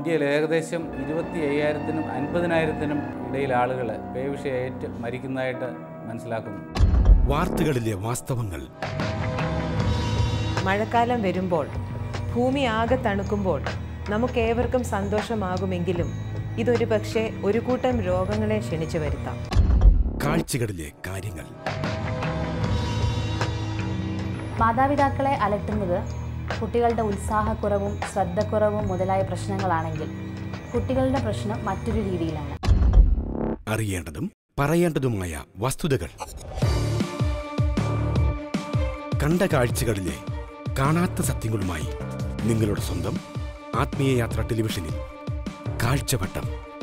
ഇന്ത്യയിൽ ഏകദേശം ഇരുപത്തി അയ്യായിരത്തിനും അൻപതിനായിരത്തിനും ഇടയിൽ ആളുകൾ പേവിഷയേറ്റ് മരിക്കുന്നതായിട്ട് മനസ്സിലാക്കുന്നു വാർത്തകളിലെ വാസ്തവങ്ങൾ മഴക്കാലം വരുമ്പോൾ ഭൂമി ആകെ തണുക്കുമ്പോൾ നമുക്കേവർക്കും സന്തോഷമാകുമെങ്കിലും ഇതൊരു പക്ഷേ ഒരു കൂട്ടം രോഗങ്ങളെ ക്ഷണിച്ചു വരുത്താം കാഴ്ചകളിലെ കാര്യങ്ങൾ മാതാപിതാക്കളെ അലട്ടുന്നത് കുട്ടികളുടെ ഉത്സാഹക്കുറവും ശ്രദ്ധക്കുറവും മുതലായ പ്രശ്നങ്ങളാണെങ്കിൽ കുട്ടികളുടെ പ്രശ്നം മറ്റൊരു രീതിയിലാണ് അറിയേണ്ടതും പറയേണ്ടതുമായ വസ്തുതകൾ കണ്ട കാഴ്ചകളിലെ കാണാത്ത സത്യങ്ങളുമായി നിങ്ങളുടെ സ്വന്തം ആത്മീയ യാത്ര ടെലിവിഷനിൽ കാഴ്ചവട്ടം